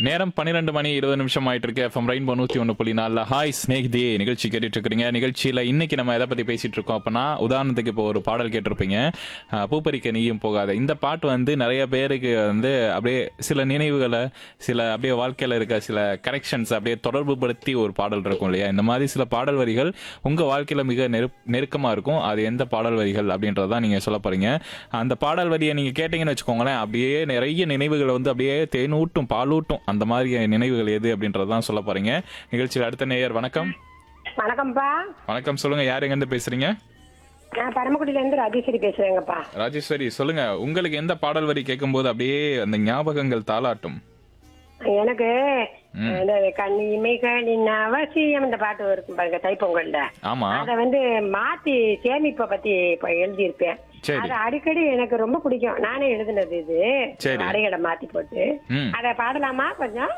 நேரம் பன்னிரெண்டு மணி இருபது நிமிஷம் ஆயிட்டு இருக்கு எஃப்எம் ரெயின்போ நூத்தி ஒன்று புள்ளி நாலில் ஹாய் ஸ்னேக்தே நிகழ்ச்சி கேட்டுட்டு இருக்கிறீங்க நிகழ்ச்சியில இன்னைக்கு நம்ம எதை பத்தி பேசிட்டு இருக்கோம் அப்படின்னா உதாரணத்துக்கு இப்போ ஒரு பாடல் கேட்டிருப்பீங்க அஹ், பூப்பறிக்க நீயும் போகாத இந்த பாட்டு வந்து நிறைய பேருக்கு வந்து அப்படியே சில நினைவுகளை சில அப்படியே வாழ்க்கையில இருக்க சில கரெக்ஷன்ஸ் அப்படியே தொடர்பு படுத்தி ஒரு பாடல் இருக்கும் இல்லையா இந்த மாதிரி சில பாடல் வரிகள் உங்க வாழ்க்கையில மிக நெரு- நெருக்கமா இருக்கும் அது எந்த பாடல் வரிகள் அப்படின்றதான் நீங்க சொல்ல போறீங்க அந்த பாடல் வரியை நீங்க கேட்டீங்கன்னு வச்சுக்கோங்களேன் அப்படியே நிறைய நினைவுகளை வந்து அப்படியே தேனூட்டும் பாலூட்டும் அந்த மாதிரி நினைவுகள் எது அப்படின்றதான் சொல்ல போறீங்க நிகழ்ச்சியில் அடுத்த நேயர் வணக்கம் வணக்கம்ப்பா வணக்கம் சொல்லுங்க யார் எங்க இருந்து பேசுறீங்க நான் பரமக்குடியில இருந்து ராஜேஸ்வரி பேசுறேங்கப்பா ராஜேஸ்வரி சொல்லுங்க உங்களுக்கு எந்த பாடல் வரி கேட்கும்போது அப்படியே அந்த ஞாபகங்கள் தாளாட்டும் எனக்கு இந்த கண்ணிமை கண்ணின் அவசியம் இந்த பாட்டு இருக்கும் பாருங்க தைப்பொங்கல்ல ஆமா அத வந்து மாத்தி சேமிப்பை பத்தி இப்ப எழுதியிருப்பேன் சரி. அது அடிக்கடி எனக்கு ரொம்ப பிடிக்கும் நானே எழுதுனது இது சரி. அடைகளை மாத்தி போட்டு ம் அத பாடலாமா கொஞ்சம்